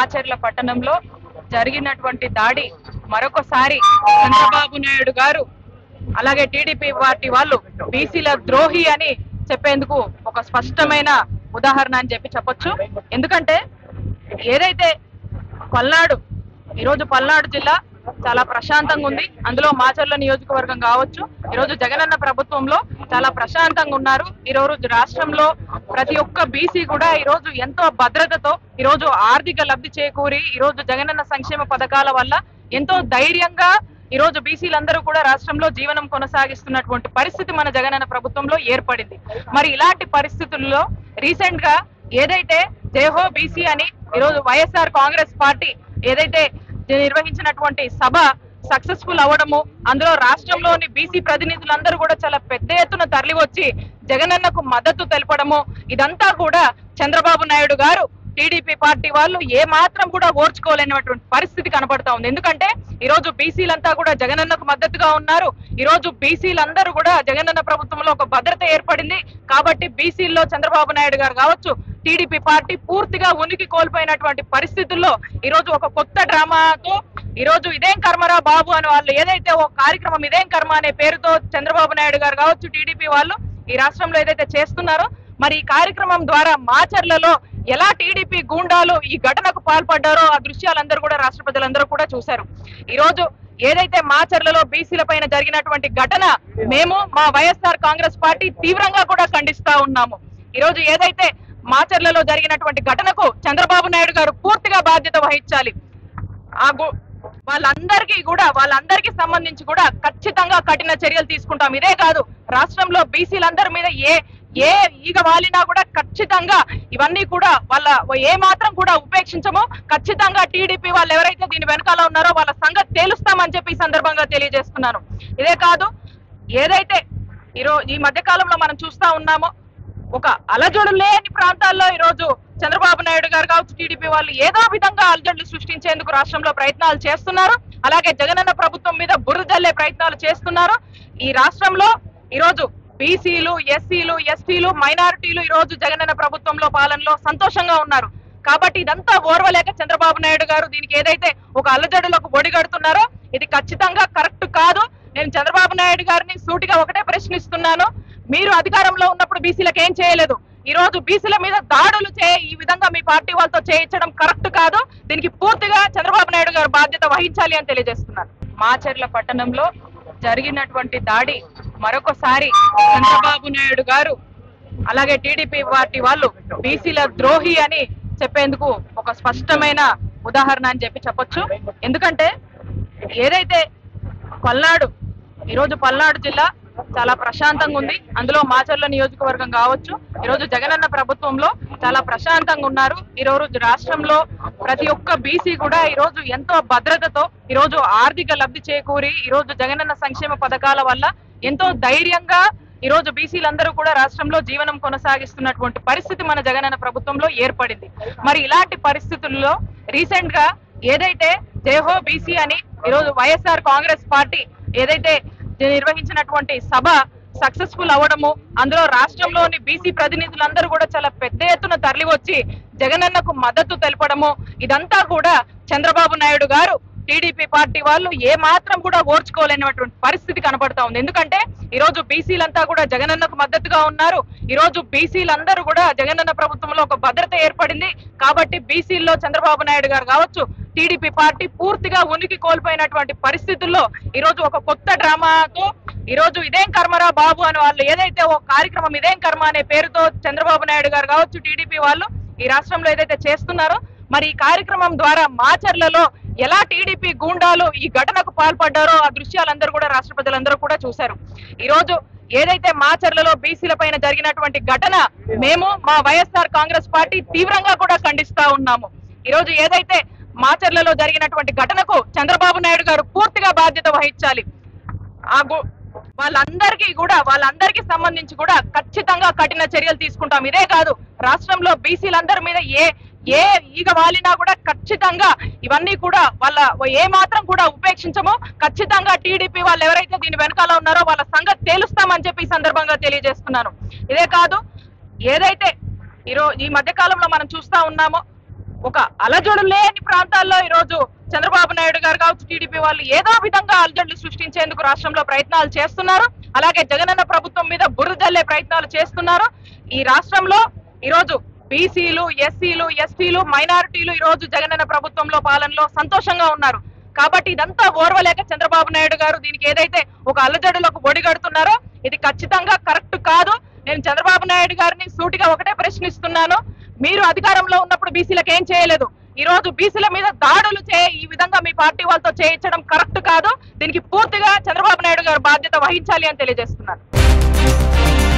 మాచర్ల పట్టణంలో జరిగినటువంటి దాడి మరొకసారి చంద్రబాబు నాయుడు గారు అలాగే టీడీపీ పార్టీ వాళ్ళు బీసీల ద్రోహి అని చెప్పేందుకు ఒక స్పష్టమైన ఉదాహరణ అని చెప్పి చెప్పొచ్చు ఎందుకంటే ఏదైతే పల్నాడు ఈరోజు పల్నాడు జిల్లా చాలా ప్రశాంతంగా ఉంది అందులో మాచర్ల నియోజకవర్గం కావచ్చు ఈరోజు జగనన్న ప్రభుత్వంలో చాలా ప్రశాంతంగా ఉన్నారు ఈరోజు రాష్ట్రంలో ప్రతి ఒక్క బీసీ కూడా ఈరోజు ఎంతో భద్రతతో ఈరోజు ఆర్థిక లబ్ధి చేకూరి ఈరోజు జగనన్న సంక్షేమ పథకాల వల్ల ఎంతో ధైర్యంగా ఈ రోజు బీసీలందరూ కూడా రాష్ట్రంలో జీవనం కొనసాగిస్తున్నటువంటి పరిస్థితి మన జగనన్న ప్రభుత్వంలో ఏర్పడింది మరి ఇలాంటి పరిస్థితుల్లో రీసెంట్ గా ఏదైతే జయహో బీసీ అని ఈరోజు వైఎస్ఆర్ కాంగ్రెస్ పార్టీ ఏదైతే నిర్వహించినటువంటి సభ సక్సెస్ఫుల్ అవ్వడము అందులో రాష్ట్రంలోని బీసీ ప్రతినిధులందరూ కూడా చాలా పెద్ద ఎత్తున తరలి వచ్చి జగనన్నకు మద్దతు తెలపడము ఇదంతా కూడా చంద్రబాబు నాయుడు గారు టీడీపీ పార్టీ వాళ్ళు ఏ మాత్రం కూడా ఓర్చుకోలేనటువంటి పరిస్థితి కనబడతా ఉంది ఎందుకంటే ఈ రోజు బీసీలంతా కూడా జగనన్నకు మద్దతుగా ఉన్నారు ఈ రోజు బీసీలందరూ కూడా జగనన్న ప్రభుత్వంలో ఒక భద్రత ఏర్పడింది కాబట్టి బీసీల్లో చంద్రబాబు నాయుడు గారు కావచ్చు టీడీపీ పార్టీ పూర్తిగా ఉనికి కోల్పోయినటువంటి పరిస్థితుల్లో ఈ రోజు ఒక కొత్త డ్రామాతో ఈ రోజు ఇదేం కర్మరా బాబు అని వాళ్ళు ఏదైతే ఒక కార్యక్రమం ఇదేం కర్మ అనే పేరుతో చంద్రబాబు నాయుడు గారు కావచ్చు టీడీపీ వాళ్ళు ఈ రాష్ట్రంలో ఏదైతే చేస్తున్నారో మరి ఈ కార్యక్రమం ద్వారా మాచర్లలో ఎలా టీడీపీ గూండాలు ఈ ఘటనకు పాల్పడ్డారో ఆ దృశ్యాలందరూ కూడా రాష్ట్ర ప్రజలందరూ కూడా చూశారు ఈ రోజు ఏదైతే మాచర్లలో బీసీల పైన జరిగినటువంటి ఘటన మేము మా వైఎస్ఆర్ కాంగ్రెస్ పార్టీ తీవ్రంగా కూడా ఖండిస్తా ఉన్నాము ఈ రోజు ఏదైతే మాచర్లలో జరిగినటువంటి ఘటనకు చంద్రబాబు నాయుడు గారు పూర్తిగా బాధ్యత వహించాలి ఆ గు- వాళ్ళందరికీ కూడా వాళ్ళందరికీ సంబంధించి కూడా ఖచ్చితంగా కఠిన చర్యలు తీసుకుంటాం ఇదే కాదు రాష్ట్రంలో బీసీలందరి మీద ఏ ఏ ఈగ వాలినా కూడా ఖచ్చితంగా ఇవన్నీ కూడా వాళ్ళ ఏ మాత్రం కూడా ఉపేక్షించము ఖచ్చితంగా టీడీపీ వాళ్ళు ఎవరైతే దీని వెనకాల ఉన్నారో వాళ్ళ సంగతి తేలుస్తామని చెప్పి ఈ సందర్భంగా తెలియజేస్తున్నాను ఇదే కాదు ఏదైతే ఈరోజు ఈ మధ్య కాలంలో మనం చూస్తా ఉన్నామో ఒక అలజడు లేని ప్రాంతాల్లో ఈ రోజు చంద్రబాబు నాయుడు గారు కావచ్చు టీడీపీ వాళ్ళు ఏదో విధంగా అలజడులు సృష్టించేందుకు రాష్ట్రంలో ప్రయత్నాలు చేస్తున్నారు అలాగే జగనన్న ప్రభుత్వం మీద బురద జల్లే ప్రయత్నాలు చేస్తున్నారు ఈ రాష్ట్రంలో ఈ రోజు బీసీలు ఎస్సీలు ఎస్టీలు మైనారిటీలు ఈ రోజు జగనన్న ప్రభుత్వంలో పాలనలో సంతోషంగా ఉన్నారు కాబట్టి ఇదంతా ఓర్వలేక చంద్రబాబు నాయుడు గారు దీనికి ఏదైతే ఒక అలజడులకు ఒడిగడుతున్నారో ఇది ఖచ్చితంగా కరెక్ట్ కాదు నేను చంద్రబాబు నాయుడు గారిని సూటిగా ఒకటే ప్రశ్నిస్తున్నాను మీరు అధికారంలో ఉన్నప్పుడు బీసీలకు ఏం చేయలేదు ఈ రోజు బీసీల మీద దాడులు చే ఈ విధంగా మీ పార్టీ వాళ్ళతో చేయించడం కరెక్ట్ కాదు దీనికి పూర్తిగా చంద్రబాబు నాయుడు గారు బాధ్యత వహించాలి అని తెలియజేస్తున్నారు మాచర్ల పట్టణంలో జరిగినటువంటి దాడి మరొకసారి చంద్రబాబు నాయుడు గారు అలాగే టీడీపీ పార్టీ వాళ్ళు బీసీల ద్రోహి అని చెప్పేందుకు ఒక స్పష్టమైన ఉదాహరణ అని చెప్పి చెప్పొచ్చు ఎందుకంటే ఏదైతే పల్నాడు ఈరోజు పల్నాడు జిల్లా చాలా ప్రశాంతంగా ఉంది అందులో మాచర్ల నియోజకవర్గం కావచ్చు ఈరోజు జగనన్న ప్రభుత్వంలో చాలా ప్రశాంతంగా ఉన్నారు ఈరోజు రాష్ట్రంలో ప్రతి ఒక్క బీసీ కూడా ఈరోజు ఎంతో భద్రతతో ఈరోజు ఆర్థిక లబ్ధి చేకూరి ఈరోజు జగనన్న సంక్షేమ పథకాల వల్ల ఎంతో ధైర్యంగా ఈ రోజు బీసీలందరూ కూడా రాష్ట్రంలో జీవనం కొనసాగిస్తున్నటువంటి పరిస్థితి మన జగనన్న ప్రభుత్వంలో ఏర్పడింది మరి ఇలాంటి పరిస్థితుల్లో రీసెంట్ గా ఏదైతే జయహో బీసీ అని ఈరోజు వైఎస్ఆర్ కాంగ్రెస్ పార్టీ ఏదైతే నిర్వహించినటువంటి సభ సక్సెస్ఫుల్ అవ్వడము అందులో రాష్ట్రంలోని బీసీ ప్రతినిధులందరూ కూడా చాలా పెద్ద ఎత్తున తరలి వచ్చి జగనన్నకు మద్దతు తెలపడము ఇదంతా కూడా చంద్రబాబు నాయుడు గారు టీడీపీ పార్టీ వాళ్ళు ఏ మాత్రం కూడా ఓర్చుకోలేనటువంటి పరిస్థితి కనబడతా ఉంది ఎందుకంటే ఈ రోజు బీసీలంతా కూడా జగనన్నకు మద్దతుగా ఉన్నారు ఈ రోజు బీసీలందరూ కూడా జగనన్న ప్రభుత్వంలో ఒక భద్రత ఏర్పడింది కాబట్టి బీసీల్లో చంద్రబాబు నాయుడు గారు కావచ్చు టీడీపీ పార్టీ పూర్తిగా ఉనికి కోల్పోయినటువంటి పరిస్థితుల్లో ఈ రోజు ఒక కొత్త డ్రామాతో ఈ రోజు ఇదేం కర్మరా బాబు అని వాళ్ళు ఏదైతే ఒక కార్యక్రమం ఇదేం కర్మ అనే పేరుతో చంద్రబాబు నాయుడు గారు కావచ్చు టీడీపీ వాళ్ళు ఈ రాష్ట్రంలో ఏదైతే చేస్తున్నారో మరి ఈ కార్యక్రమం ద్వారా మాచర్లలో ఎలా టీడీపీ గూండాలు ఈ ఘటనకు పాల్పడ్డారో ఆ దృశ్యాలందరూ కూడా రాష్ట్ర ప్రజలందరూ కూడా చూశారు ఈ రోజు ఏదైతే మాచర్లలో బీసీల పైన జరిగినటువంటి ఘటన మేము మా వైఎస్ఆర్ కాంగ్రెస్ పార్టీ తీవ్రంగా కూడా ఖండిస్తా ఉన్నాము ఈ రోజు ఏదైతే మాచర్లలో జరిగినటువంటి ఘటనకు చంద్రబాబు నాయుడు గారు పూర్తిగా బాధ్యత వహించాలి ఆ గు- వాళ్ళందరికీ కూడా వాళ్ళందరికీ సంబంధించి కూడా ఖచ్చితంగా కఠిన చర్యలు తీసుకుంటాం ఇదే కాదు రాష్ట్రంలో బీసీలందరి మీద ఏ ఏ ఈగ వాలినా కూడా ఖచ్చితంగా ఇవన్నీ కూడా వాళ్ళ ఏ మాత్రం కూడా ఉపేక్షించము ఖచ్చితంగా టీడీపీ వాళ్ళు ఎవరైతే దీని వెనకాల ఉన్నారో వాళ్ళ సంగతి తేలుస్తామని చెప్పి ఈ సందర్భంగా తెలియజేస్తున్నాను ఇదే కాదు ఏదైతే ఈరోజు ఈ మధ్య కాలంలో మనం చూస్తా ఉన్నామో ఒక అలజడు లేని ప్రాంతాల్లో ఈ రోజు చంద్రబాబు నాయుడు గారు కావచ్చు టీడీపీ వాళ్ళు ఏదో విధంగా అలజడులు సృష్టించేందుకు రాష్ట్రంలో ప్రయత్నాలు చేస్తున్నారు అలాగే జగనన్న ప్రభుత్వం మీద బురద జల్లే ప్రయత్నాలు చేస్తున్నారు ఈ రాష్ట్రంలో ఈ రోజు బీసీలు ఎస్సీలు ఎస్టీలు మైనారిటీలు ఈ రోజు జగనన్న ప్రభుత్వంలో పాలనలో సంతోషంగా ఉన్నారు కాబట్టి ఇదంతా ఓర్వలేక చంద్రబాబు నాయుడు గారు దీనికి ఏదైతే ఒక అల్లజడులకు ఒడిగడుతున్నారో ఇది ఖచ్చితంగా కరెక్ట్ కాదు నేను చంద్రబాబు నాయుడు గారిని సూటిగా ఒకటే ప్రశ్నిస్తున్నాను మీరు అధికారంలో ఉన్నప్పుడు బీసీలకు ఏం చేయలేదు ఈ రోజు బీసీల మీద దాడులు చే ఈ విధంగా మీ పార్టీ వాళ్ళతో చేయించడం కరెక్ట్ కాదు దీనికి పూర్తిగా చంద్రబాబు నాయుడు గారు బాధ్యత వహించాలి అని తెలియజేస్తున్నారు